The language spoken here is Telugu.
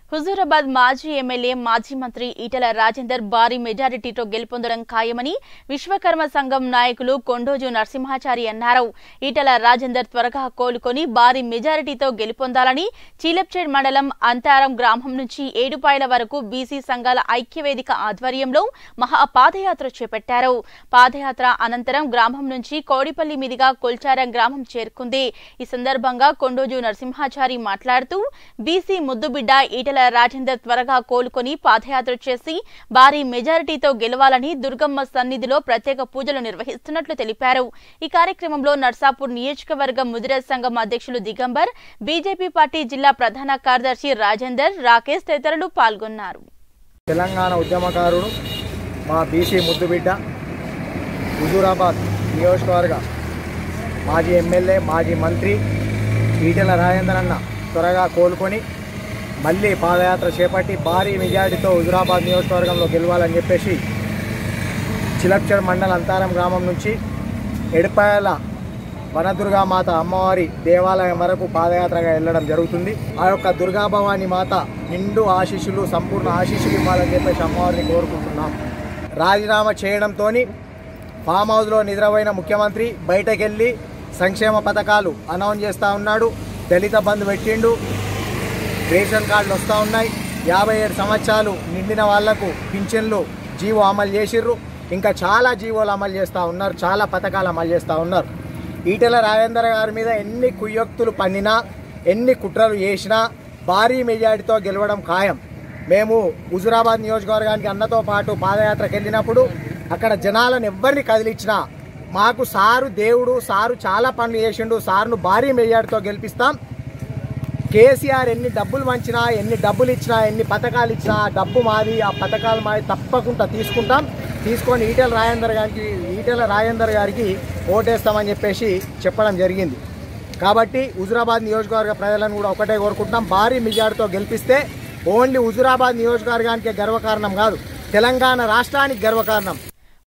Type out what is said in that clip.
హుజూరాబాద్ మాజీ ఎమ్మెల్యే మాజీ మంత్రి ఈటెల రాజేందర్ భారీ మెజారిటీతో గెలుపొందడం ఖాయమని విశ్వకర్మ సంఘం నాయకులు కొండోజు నరసింహాచారి అన్నారు ఈటెల రాజేందర్ త్వరగా కోలుకొని భారీ మెజారిటీతో గెలుపొందాలని చీలప్చేడ్ మండలం అంతారం గ్రామం నుంచి ఏడుపాయల వరకు బీసీ సంఘాల ఐక్యవేదిక ఆధ్వర్యంలో మహా పాదయాత్ర చేపట్టారు పాదయాత్ర అనంతరం గ్రామం నుంచి కోడిపల్లి మీదుగా కొల్చారం గ్రామం చేరుకుంది ఈ సందర్భంగా కొండోజు నరసింహాచారి మాట్లాడుతూ బీసీ ముద్దుబిడ్డ ఈటెల రాజేందర్ త్వరగా కోలుకొని పాదయాత్ర చేసి భారీ మెజారిటీతో గెలవాలని దుర్గమ్మ సన్నిధిలో ప్రత్యేక పూజలు నిర్వహిస్తున్నట్లు తెలిపారు ఈ కార్యక్రమంలో నర్సాపూర్ నియోజకవర్గం ముదిర సంఘం అధ్యక్షులు దిగంబర్ బీజేపీ పార్టీ జిల్లా ప్రధాన కార్యదర్శి రాజేందర్ రాకేష్ తదితరులు పాల్గొన్నారు తెలంగాణ ఉద్యమకారుడు మా బీసీ ముద్దుబిడ్డ హుజూరాబాద్ నియోజకవర్గ మాజీ ఎమ్మెల్యే మాజీ మంత్రి ఈటెల రాజేందర్ అన్న త్వరగా కోలుకొని మళ్ళీ పాదయాత్ర చేపట్టి భారీ మెజారిటీతో హుజూరాబాద్ నియోజకవర్గంలో గెలవాలని చెప్పేసి చిలప్చర్ మండల అంతారం గ్రామం నుంచి ఎడపాయల వనదుర్గామాత అమ్మవారి దేవాలయం వరకు పాదయాత్రగా వెళ్ళడం జరుగుతుంది ఆ యొక్క దుర్గాభవాని మాత నిండు ఆశీస్సులు సంపూర్ణ ఆశీస్సులు ఇవ్వాలని చెప్పేసి అమ్మవారిని కోరుకుంటున్నాం రాజీనామా చేయడంతో ఫామ్ హౌస్లో నిద్రపోయిన ముఖ్యమంత్రి బయటకెళ్ళి సంక్షేమ పథకాలు అనౌన్స్ చేస్తూ ఉన్నాడు దళిత బంధు పెట్టిండు రేషన్ కార్డులు వస్తూ ఉన్నాయి యాభై ఏడు సంవత్సరాలు నిండిన వాళ్లకు పింఛన్లు జీవో అమలు చేసిర్రు ఇంకా చాలా జీవోలు అమలు చేస్తూ ఉన్నారు చాలా పథకాలు అమలు చేస్తూ ఉన్నారు ఈటెల రాజేందర్ గారి మీద ఎన్ని కుయ్యోక్తులు పన్నినా ఎన్ని కుట్రలు చేసినా భారీ మెజారిటీతో గెలవడం ఖాయం మేము హుజురాబాద్ నియోజకవర్గానికి అన్నతో పాటు పాదయాత్రకు వెళ్ళినప్పుడు అక్కడ జనాలను ఎవ్వరిని కదిలించినా మాకు సారు దేవుడు సారు చాలా పనులు చేసిండు సార్ను భారీ మెజారిటీతో గెలిపిస్తాం కేసీఆర్ ఎన్ని డబ్బులు మంచినా ఎన్ని డబ్బులు ఇచ్చినా ఎన్ని పథకాలు ఇచ్చినా ఆ డబ్బు మాది ఆ పథకాలు మాది తప్పకుండా తీసుకుంటాం తీసుకొని ఈటెల రాజేందర్ గారికి ఈటెల రాజేందర్ గారికి ఓటేస్తామని చెప్పేసి చెప్పడం జరిగింది కాబట్టి హుజురాబాద్ నియోజకవర్గ ప్రజలను కూడా ఒకటే కోరుకుంటున్నాం భారీ మెజార్టీతో గెలిపిస్తే ఓన్లీ హుజురాబాద్ నియోజకవర్గానికి గర్వకారణం కాదు తెలంగాణ రాష్ట్రానికి గర్వకారణం